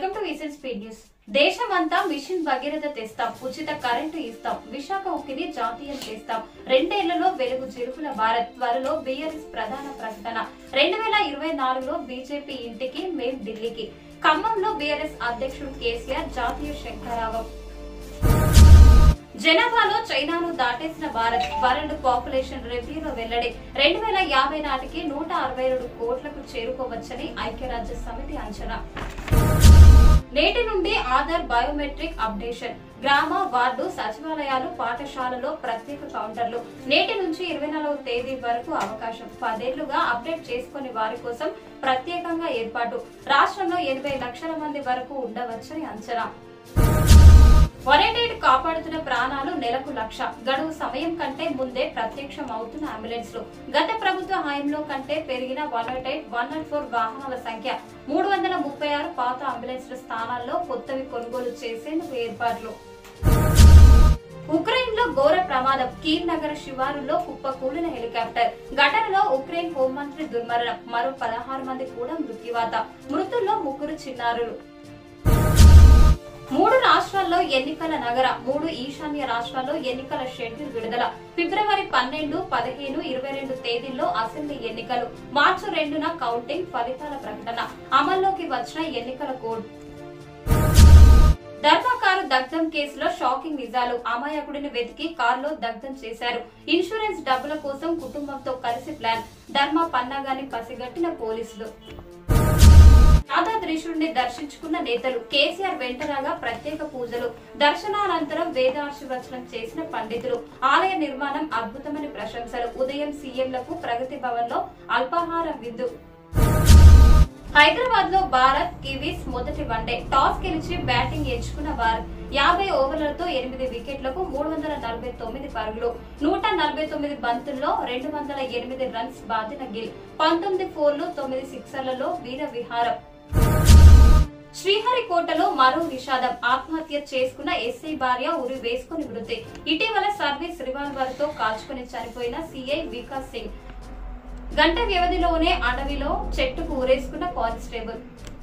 welcome to vision speed news దేశమంతా mission Bhagiratha తెస్తాం ఉచిత కరెంటు ఇస్తాం విశాఖ ఉక్కిని జాతీయం చేస్తాం రెండేళ్లలో వెలుగు చిరుకుల భారత్ త్వరలో బీఆర్ఎస్ ప్రధాన ప్రకటన రెండు వేల ఇరవై నాలుగులో బీజేపీ ఇంటికి మేం ఢిల్లీకి ఖమ్మంలో బీఆర్ఎస్ అధ్యక్షుడు కేసీఆర్ జాతీయ శంఖరావం జనాభాలో చైనాను దాటేసిన భారత్ వరల్డ్ పాపులేషన్ రివ్యూలో వెల్లడి రెండు వేల యాభై నాటికి నూట అరవై రెండు కోట్లకు చేరుకోవచ్చని ఐక్యరాజ్య సమితి అంచనా నేటి నుండి ఆధార్ బయోమెట్రిక్ అప్డేషన్ గ్రామ వార్డు సచివాలయాలు పాఠశాలలో ప్రత్యేక కౌంటర్లు నేటి నుంచి ఇరవై నాలుగవ తేదీ వరకు అవకాశం పదేళ్లుగా అప్డేట్ చేసుకుని వారి కోసం ప్రత్యేకంగా ఏర్పాటు రాష్ట్రంలో ఎనభై లక్షల మంది వరకు ఉండవచ్చని అంచనా వరేటేడ్ కాపాడుతున్న ప్రాణాలు నెలకు లక్ష గడువు సమయం కంటే ముందే ప్రత్యక్షం అవుతున్న అంబులెన్స్లు గత ప్రభుత్వ హయాంలో కంటే పెరిగిన one nought eight one nought four వాహనాల సంఖ్య మూడు వందల ముప్పై ఆరు పాత అంబులెన్స్ల స్థానాల్లో కొత్తవి కొనుగోలు చేసేందుకు ఏర్పాట్లు ఉక్రెయిన్ లో ఘోర ప్రమాదం కీవ్ నగర శివారులో కుప్పకూలిన హెలికాప్టర్ ఘటనలో ఉక్రెయిన్ హోంమంత్రి దుర్మరణం మరో పదహారు మంది కూడా మృత్యువాత మృతుల్లో ముగ్గురు చిన్నారులు మూడు రాష్ట్రాల్లో ఎన్నికల నగర మూడు ఈశాన్య రాష్ట్రాల్లో ఎన్నికల షెడ్యూల్ విడుదల ఫిబ్రవరి పన్నెండు పదిహేను ఇరవై రెండు తేదీల్లో అసెంబ్లీ ఎన్నికలు మార్చి రెండున కౌంటింగ్ ఫలితాల ప్రకటన అమల్లోకి వచ్చిన ఎన్నికల కోడ్ ధర్మకారు దగ్ధం కేసులో షాకింగ్ నిజాలు అమాయకుడిని వెతికి కారులో దగ్ధం చేశారు ఇన్సూరెన్స్ డబ్బుల కోసం కుటుంబంతో కలిసి ప్లాన్ ధర్మ పన్నాగాన్ని పసిగట్టిన పోలీసులు యాదాద్రీశుడిని దర్శించుకున్న నేతలు కేసీఆర్ వెంటరాగా ప్రత్యేక పూజలు దర్శనానంతరం వేదాశీర్వచనం చేసిన పండితులు ఆలయ నిర్మాణం అద్భుతమని ప్రశంసలు ఉదయం సీఎంలకు ప్రగతి భవన్ లో అల్పాహార విందు హైదరాబాద్ లో భారత్ కివీస్ మొదటి వన్డే టాస్ గెలిచి బ్యాటింగ్ ఎంచుకున్న భారత్ యాభై ఓవర్లతో ఎనిమిది వికెట్లకు మూడు వందల నలభై తొమ్మిది పరుగులు నూట నలభై తొమ్మిది బంతుల్లో రెండు వందల ఎనిమిది రన్స్ బాదిన గిల్ పంతొమ్మిది ఫోర్లు తొమ్మిది సిక్సర్లలో వీర విహారం శ్రీహరికోటలో మరో విషాదం ఆత్మహత్య చేసుకున్న ఎస్ఐ భార్య ఉరి వేసుకుని మృతి ఇటీవల సర్వీస్ రివాల్వర్ తో కాల్చుకుని చనిపోయిన సిఐ వికాస్ సింగ్ గంట వ్యవధిలోనే అడవిలో చెట్టుకు ఊరేసుకున్న కానిస్టేబుల్